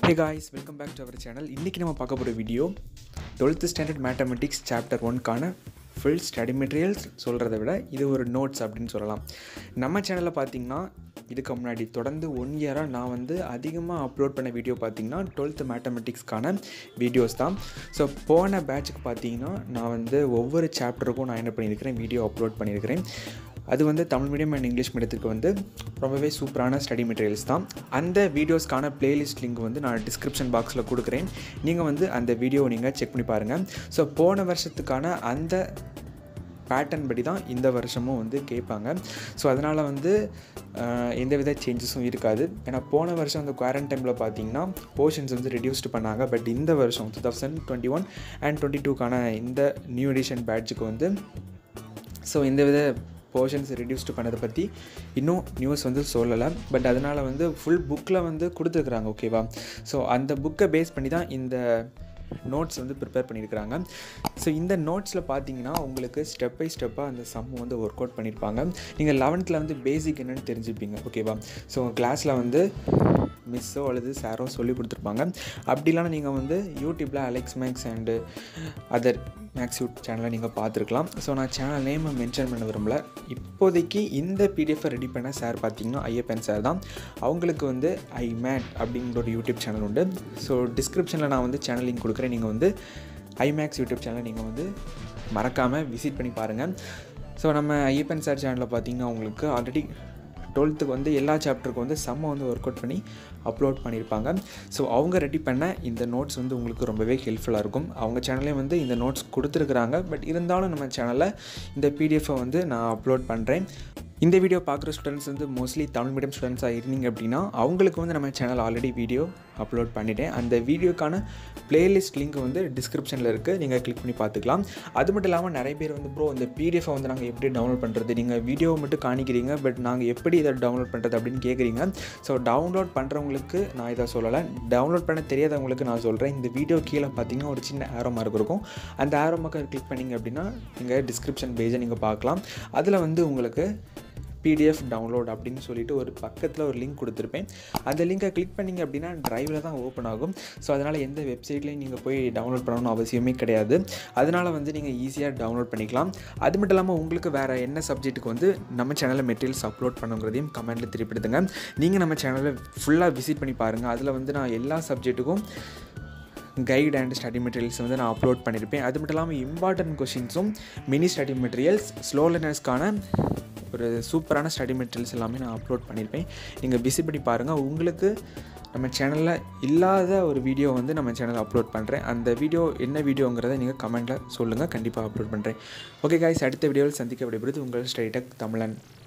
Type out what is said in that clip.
hey guys welcome back to our channel இன்றைக்கி நம்ம பார்க்க போகிற video twelfth standard mathematics chapter ஒன்க்கான ஃபுல் ஸ்டடி மெட்டீரியல்ஸ் சொல்கிறத விட இது ஒரு நோட்ஸ் அப்படின்னு சொல்லலாம் நம்ம சேனலில் பார்த்தீங்கன்னா இதுக்கு முன்னாடி தொடர்ந்து ஒன் இயராக நான் வந்து அதிகமாக அப்லோட் பண்ண வீடியோ பார்த்தீங்கன்னா டுவெல்த்து மேத்தமெட்டிக்ஸ்க்கான வீடியோஸ் தான் ஸோ போன பேட்சுக்கு பார்த்தீங்கன்னா நான் வந்து ஒவ்வொரு சாப்டருக்கும் நான் என்ன பண்ணியிருக்கிறேன் வீடியோ அப்லோட் பண்ணியிருக்கிறேன் அது வந்து தமிழ் மீடியம் அண்ட் இங்கிலீஷ் மீடியத்துக்கு வந்து ரொம்பவே சூப்பரான ஸ்டடி மெட்டீரியல்ஸ் தான் அந்த வீடியோஸ்க்கான பிளேலிஸ்ட் லிங்க் வந்து நான் டிஸ்கிரிப்ஷன் பாக்ஸில் கொடுக்குறேன் நீங்கள் வந்து அந்த வீடியோவை நீங்கள் செக் பண்ணி பாருங்கள் ஸோ போன வருஷத்துக்கான அந்த பேட்டர்ன் படி தான் இந்த வருஷமும் வந்து கேட்பாங்க ஸோ அதனால் வந்து ஆஹ், எந்தவித சேஞ்சஸும் இருக்காது ஏன்னா போன வருஷம் அந்த குவாரண்டைமில் பார்த்தீங்கன்னா போர்ஷன்ஸ் வந்து ரெடியூஸ்டு பண்ணாங்க பட் இந்த வருஷம் two thousand twenty one and twenty டூக்கான இந்த நியூ எடிஷன் பேட்சுக்கு வந்து ஸோ இந்த வித போர்ஷன்ஸ் ரெடியூஸ்டு பண்ணதை பற்றி இன்னும் நியூஸ் வந்து சொல்லலை பட் அதனால் வந்து ஃபுல் புக்கில் வந்து கொடுத்துருக்குறாங்க ஓகேவா ஸோ அந்த புக்கை பேஸ் பண்ணி தான் இந்த நோட்ஸ் வந்து ப்ரிப்பேர் பண்ணியிருக்கிறாங்க ஸோ இந்த நோட்ஸில் பார்த்தீங்கன்னா உங்களுக்கு ஸ்டெப் பை ஸ்டெப்பாக அந்த சம் வந்து ஒர்க் அவுட் பண்ணியிருப்பாங்க நீங்கள் லெவன்த்தில் வந்து பேசிக் என்னென்னு தெரிஞ்சுப்பீங்க ஓகேவா ஸோ கிளாஸில் வந்து மிஸ்ஸோ அல்லது சாரோ சொல்லி கொடுத்துருப்பாங்க அப்படி இல்லைனா நீங்கள் வந்து யூடியூப்பில் Alex maths and other maths யூட் சேனலை நீங்கள் பார்த்துருக்கலாம் ஸோ நான் சேனல் நேமை மென்ஷன் பண்ண விரும்பல இப்போதைக்கு இந்த பிடிஎஃபை ரெடி பண்ண சார் பார்த்தீங்கன்னா ஐயப்பன் சார் தான் அவங்களுக்கு வந்து ஐ மேட் அப்படிங்கிற ஒரு யூடியூப் சேனல் உண்டு ஸோ டிஸ்கிரிப்ஷனில் நான் வந்து சேனல் லிங்க் கொடுக்குறேன் நீங்கள் வந்து ஐமேக்ஸ் யூடியூப் சேனலை நீங்கள் வந்து மறக்காமல் விசிட் பண்ணி பாருங்கள் ஸோ நம்ம ஐயப்பன் சார் சேனலில் பார்த்தீங்கன்னா உங்களுக்கு ஆல்ரெடி டுவெல்த்துக்கு வந்து எல்லா சாப்டருக்கும் வந்து செம்ம வந்து ஒர்க் அவுட் பண்ணி அப்லோட் பண்ணியிருப்பாங்க ஸோ அவங்க ரெடி பண்ண இந்த நோட்ஸ் வந்து உங்களுக்கு ரொம்பவே ஹெல்ப்ஃபுல்லாக இருக்கும் அவங்க சேனல்லே வந்து இந்த நோட்ஸ் கொடுத்துருக்குறாங்க பட் இருந்தாலும் நம்ம சேனலில் இந்த பிடிஎஃபை வந்து நான் அப்லோட் பண்ணுறேன் இந்த வீடியோ பார்க்குற ஸ்டூடெண்ட்ஸ் வந்து மோஸ்ட்லி தமிழ் மீடியம் ஸ்டூடெண்ட்ஸாக இருந்தீங்க அப்படின்னா அவங்களுக்கு வந்து நம்ம சேனல் ஆல்ரெடி வீடியோ அப்லோட் பண்ணிட்டேன் அந்த வீடியோக்கான பிளேலிஸ்ட் லிங்க் வந்து டிஸ்கிரிப்ஷனில் இருக்குது நீங்கள் கிளிக் பண்ணி பார்த்துக்கலாம் அது மட்டும் இல்லாமல் நிறைய பேர் வந்து ப்ரோ இந்த பிடிஎஃபை வந்து நாங்கள் எப்படி டவுன்லோட் பண்ணுறது நீங்கள் வீடியோ மட்டும் காணிக்கிறீங்க பட் நாங்கள் எப்படி இதை டவுன்லோட் பண்ணுறது அப்படின்னு கேட்குறீங்க ஸோ டவுன்லோட் பண்ணுறவங்களுக்கு நான் இதை சொல்லலை டவுன்லோட் பண்ண தெரியாதவங்களுக்கு நான் சொல்கிறேன் இந்த வீடியோ கீழே பார்த்தீங்கன்னா ஒரு சின்ன ஆரோ மார்க் இருக்கும் அந்த ஆரோ மார்க்கை கிளிக் பண்ணிங்க அப்படின்னா நீங்கள் டிஸ்கிரிப்ஷன் பேஜை நீங்கள் பார்க்கலாம் அதில் வந்து உங்களுக்கு பிடிஎஃப் டவுன்லோட் அப்படின்னு சொல்லிட்டு ஒரு பக்கத்தில் ஒரு லிங்க் கொடுத்துருப்பேன் அந்த லிங்கை கிளிக் பண்ணிங்க அப்படின்னா ட்ரைவில் தான் ஓப்பன் ஆகும் ஸோ அதனால் எந்த வெப்சைட்லேயும் நீங்கள் போய் டவுன்லோட் பண்ணணும்னு அவசியமே கிடையாது அதனால் வந்து நீங்கள் ஈஸியாக டவுன்லோட் பண்ணிக்கலாம் அது மட்டும் இல்லாமல் உங்களுக்கு வேறு என்ன சப்ஜெக்ட்டுக்கு வந்து நம்ம சேனலில் மெட்டீரியல்ஸ் அப்லோட் பண்ணுங்கிறதையும் கமெண்ட்டில் திருப்பிடுதுங்க நீங்கள் நம்ம சேனலை ஃபுல்லாக விசிட் பண்ணி பாருங்கள் அதில் வந்து நான் எல்லா சப்ஜெக்ட்டுக்கும் கைட் அண்ட் ஸ்டடி மெட்டீரியல்ஸ் வந்து நான் அப்லோட் பண்ணியிருப்பேன் அது மட்டும் இல்லாமல் இம்பார்ட்டன்ட் கொஷின்ஸும் மினி ஸ்டடி மெட்டீரியல்ஸ் ஸ்லோ லேர்னர்ஸ்க்கான ஒரு சூப்பரான ஸ்டடி மெட்டீரியல்ஸ் எல்லாமே நான் அப்லோட் பண்ணியிருப்பேன் நீங்கள் விசிட் பண்ணி பாருங்கள் உங்களுக்கு நம்ம சேனலில் இல்லாத ஒரு வீடியோ வந்து நம்ம சேனலில் அப்லோட் பண்ணுறேன் அந்த வீடியோ என்ன வீடியோங்கிறத நீங்கள் கமெண்ட்டில் சொல்லுங்கள் கண்டிப்பாக அப்லோட் பண்ணுறேன் ஓகே காய்ஸ் அடுத்த வீடியோவில் சந்திக்க விடைபெறுது உங்கள் ஸ்ட்ரைடக் தமிழன்